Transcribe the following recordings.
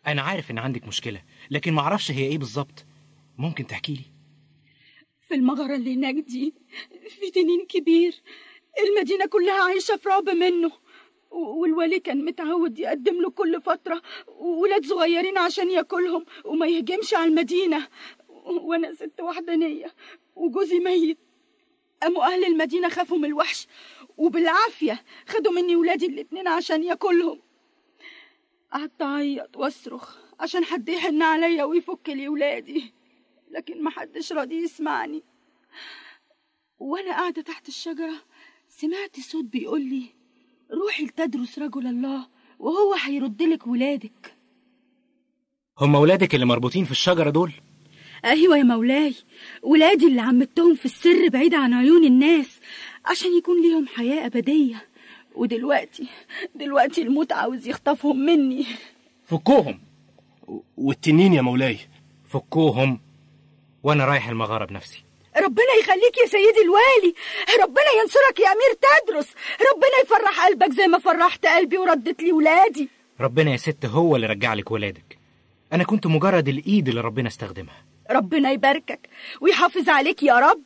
أنا عارف إن عندك مشكلة لكن معرفش هي إيه بالظبط ممكن تحكي لي في المغارة اللي هناك دي في تنين كبير المدينة كلها عايشة في رعب منه و- والولي كان متعود يقدم له كل فترة ولاد صغيرين عشان ياكلهم وما يهجمش على المدينة وأنا ست وحدانية وجوزي ميت قاموا أهل المدينة خافوا من الوحش وبالعافية خدوا مني ولادي الاتنين عشان ياكلهم قعدت أعيط وأصرخ عشان حد يحن عليا ويفك لي ولادي لكن محدش راضي يسمعني وأنا قاعدة تحت الشجرة سمعت صوت بيقول لي روحي لتدرس رجل الله وهو هيردلك ولادك هم ولادك اللي مربوطين في الشجرة دول أيوة يا مولاي ولادي اللي عمتهم في السر بعيد عن عيون الناس عشان يكون ليهم حياة أبدية ودلوقتي دلوقتي الموت عاوز يخطفهم مني فكوهم والتنين يا مولاي فكوهم وأنا رايح المغارة بنفسي ربنا يخليك يا سيدي الوالي ربنا ينصرك يا أمير تدرس ربنا يفرح قلبك زي ما فرحت قلبي وردت لي ولادي ربنا يا ست هو اللي رجع لك ولادك أنا كنت مجرد الإيد اللي ربنا استخدمها ربنا يباركك ويحافظ عليك يا رب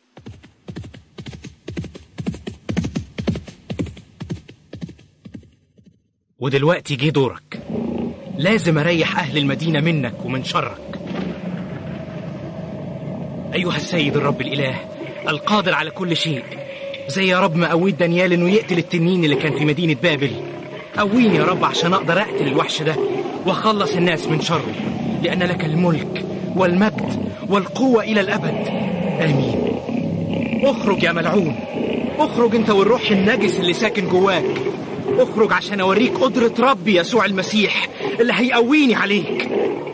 ودلوقتي جه دورك لازم أريح أهل المدينة منك ومن شرك أيها السيد الرب الإله القادر على كل شيء زي يا رب ما قويت دانيال إنه يقتل التنين اللي كان في مدينة بابل قويني يا رب عشان أقدر أقتل الوحش ده وأخلص الناس من شره لأن لك الملك والمجد والقوة إلى الأبد آمين اخرج يا ملعون اخرج انت والروح النجس اللي ساكن جواك اخرج عشان اوريك قدرة ربي يسوع المسيح اللي هيقويني عليك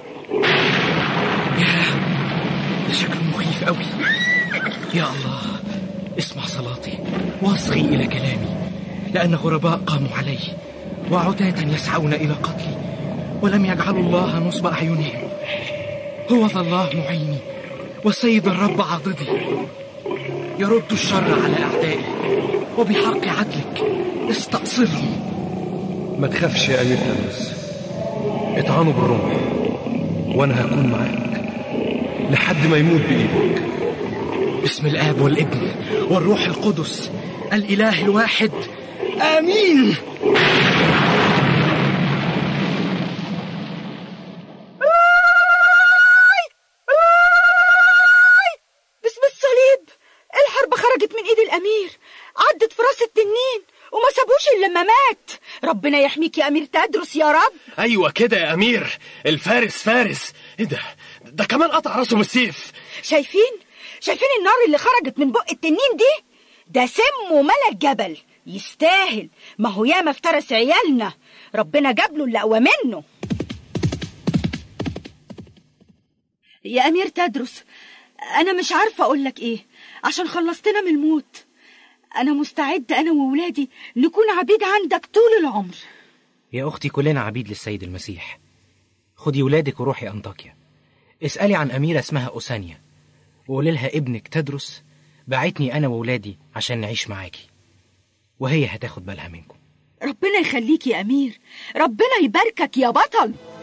ياه ده شكله مخيف قوي يا الله اسمع صلاتي واصغي إلى كلامي لأن غرباء قاموا علي وعتاة يسعون إلى قتلي ولم يجعلوا الله نصب أعينهم هو ذا الله معيني والسيد الرب عاضدي يرد الشر على أعدائي وبحق عدلك استأصلهم ما تخافش يا أمير تدرس اطعنه بالرمح وأنا هكون معاك لحد ما يموت بإيدك باسم الآب والابن والروح القدس الإله الواحد آمين باسم الصليب الحرب خرجت من ايد الامير عدت في راس التنين وما سابوش الا لما مات ربنا يحميك يا امير تدرس يا رب ايوه كده يا امير الفارس فارس ايه ده ده كمان قطع راسه بالسيف شايفين شايفين النار اللي خرجت من بق التنين دي ده سم وملا الجبل يستاهل ما هو ياما افترس عيالنا ربنا جاب له اللي اقوى منه يا امير تدرس انا مش عارفه اقول لك ايه عشان خلصتنا من الموت انا مستعد انا وولادي نكون عبيد عندك طول العمر يا أختي كلنا عبيد للسيد المسيح خدي ولادك وروحي أنطاكيا اسألي عن أميرة اسمها أوسانيا وقولي لها ابنك تدرس بعتني أنا وولادي عشان نعيش معاكي وهي هتاخد بالها منكم ربنا يخليك يا امير ربنا يباركك يا بطل